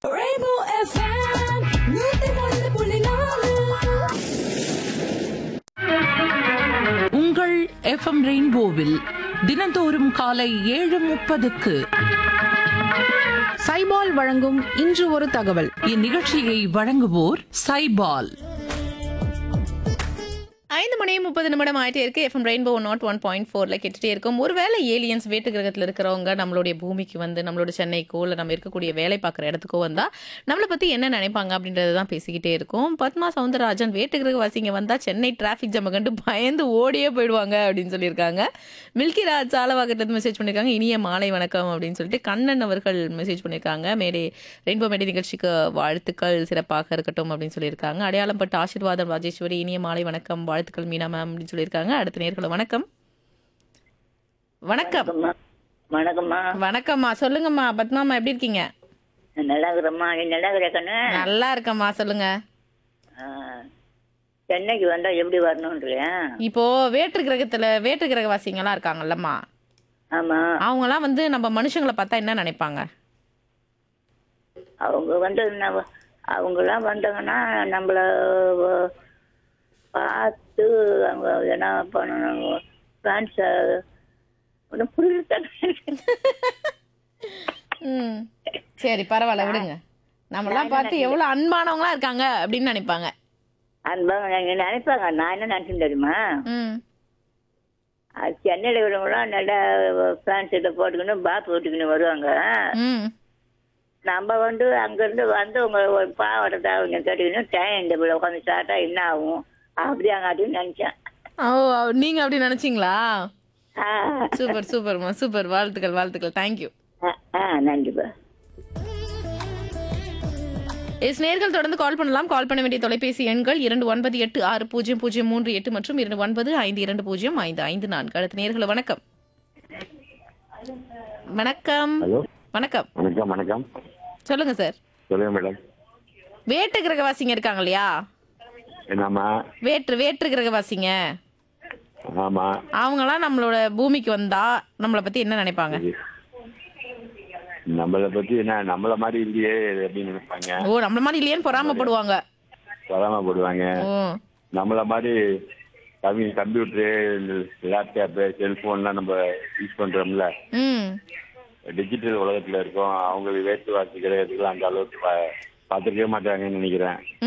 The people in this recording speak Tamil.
Rainbow FM, நூத்தி ஒன்று புள்ளி நாலு உங்கள் எஃப்எம் ரெயின்போவில் தினந்தோறும் காலை ஏழு முப்பதுக்கு சைபால் வழங்கும் இன்று ஒரு தகவல் இந்நிகழ்ச்சியை வழங்குவோர் சைபால் ஐந்து மணி முப்பது நிமிடம் ஆயிட்டே இருக்கு FM rainbow nought one point ஃபோர்ல கேட்டுட்டே இருக்கும் ஒருவேளை ஏலியன்ஸ் வேட்டு கிரகத்தில் இருக்கிறவங்க நம்மளுடைய பூமிக்கு வந்து நம்மளோட சென்னைக்கோ இல்லை நம்ம இருக்கக்கூடிய வேலை பார்க்குற இடத்துக்கோ வந்தா நம்மளை பத்தி என்ன நினைப்பாங்க அப்படின்றத தான் பேசிக்கிட்டே இருக்கும் பத்மா சவுந்தரராஜன் வேட்டு கிரகவாசிங்க வந்தா சென்னை டிராஃபிக் ஜாம கண்டு பயந்து ஓடியே போயிடுவாங்க அப்படின்னு சொல்லியிருக்காங்க மில்கி ராஜ் சாலவாக்கத்துல மெசேஜ் பண்ணியிருக்காங்க இனிய மாலை வணக்கம் அப்படின்னு சொல்லிட்டு கண்ணன் அவர்கள் மெசேஜ் பண்ணியிருக்காங்க மேடை ரெயின்போ மேடை நிகழ்ச்சிக்கு வாழ்த்துக்கள் சிறப்பாக இருக்கட்டும் அப்படின்னு சொல்லியிருக்காங்க அடையாளம் பட்டு ஆசீர்வாதம் ராஜேஸ்வரி இனிய மாலை வணக்கம் வாழ்த்துக்கள் மீனா மேம் அப்படின்னு சொல்லியிருக்காங்க அடுத்த நேர்களை வணக்கம் வணக்கம் வணக்கம்மா வணக்கம்மா வணக்கம்மா சொல்லுங்கம்மா பத்மாமா எப்படி இருக்கீங்க நான் நல்லா இருக்கிறேம்மா நீ நல்லா இருக்கிற கண்ணு நல்லா இருக்கம்மா சொல்லுங்க ஆ, சென்னைக்கு வந்தா எப்படி வரணுன்றியா இப்போ வேற்று கிரகத்துல வேற்று கிரகவாசிங்கெல்லாம் இருக்காங்கல்லம்மா ஆமா அவங்கலாம் வந்து நம்ம மனுஷங்களை பார்த்தா என்ன நினைப்பாங்க அவங்க வந்து நம்ம- அவங்கெல்லாம் வந்தாங்கன்னா நம்மள வ- பார்த்து அவங்க என்ன பண்ணணும் ஃபேன்ஸ் ஒன்றும் புரியல ம் சரி பரவாயில்ல விடுங்க நம்மளாம் பார்த்து எவ்வளவு அன்பானவங்களா இருக்காங்க அப்படின்னு நினைப்பாங்க அன்பாங்க நினைப்பாங்க நான் என்ன நினைச்சேன் தெரியுமா ம் அது சென்னையில் இருக்கிறவங்களாம் நல்லா ஃபேன்ஸ் இதை போட்டுக்கணும் பாத் போட்டுக்கணும் வருவாங்க ம் நம்ம வந்து அங்கிருந்து வந்து உங்க ஒரு பாவாடை தாவங்க கேட்டுக்கணும் டைம் இந்த பிள்ளை உட்காந்து சாப்பிட்டா என்ன ஆகும் அப்படி அங்காட்டின்னு நினைச்சேன் ஓ நீங்க அப்படி நினைச்சீங்களா ஆ, சூப்பர் சூப்பர்மா சூப்பர் வாழ்த்துக்கள் வாழ்த்துக்கள் தேங்க்யூ ஆ, ஆ நன்றிப்பா எஸ் நேர்கள் தொடர்ந்து கால் பண்ணலாம் கால் பண்ண வேண்டிய தொலைபேசி எண்கள் இரண்டு ஒன்பது எட்டு ஆறு பூஜ்ஜியம் பூஜ்ஜியம் மூன்று எட்டு மற்றும் இரண்டு ஒன்பது ஐந்து இரண்டு பூஜ்ஜியம் ஐந்து ஐந்து நான்கு அடுத்த நேர்களை வணக்கம் வணக்கம் ஹலோ வணக்கம் வணக்கம் வணக்கம் சொல்லுங்க சார் சொல்லுங்க மேடம் வேட்டு கிரகவாசிங்க இருக்காங்க இல்லையா என்னம்மா வேற்று வேற்று கிரகவாசிங்க ஆமா அவங்களாம் நம்மளோட பூமிக்கு வந்தா நம்மளை பத்தி என்ன நினைப்பாங்க நம்மளை பத்தி என்ன நம்மள மாதிரி இல்லையே அப்படின்னு நினைப்பாங்க ஓ நம்மள மாதிரி இல்லையேன்னு பொறாமப்படுவாங்க பொறாமப்படுவாங்க ஓ நம்மள மாதிரி கவி கம்ப்யூட்டரு லேப்டாப்பு செல்போன்லாம் நம்ம யூஸ் பண்றோம்ல ம் டிஜிட்டல் உலகத்துல இருக்கோம் அவங்க வேட்டு வாசிக்கிறதுக்குலாம் அந்த அளவுக்கு பா- பார்த்திருக்கவே மாட்டாங்கன்னு நினைக்கிறேன்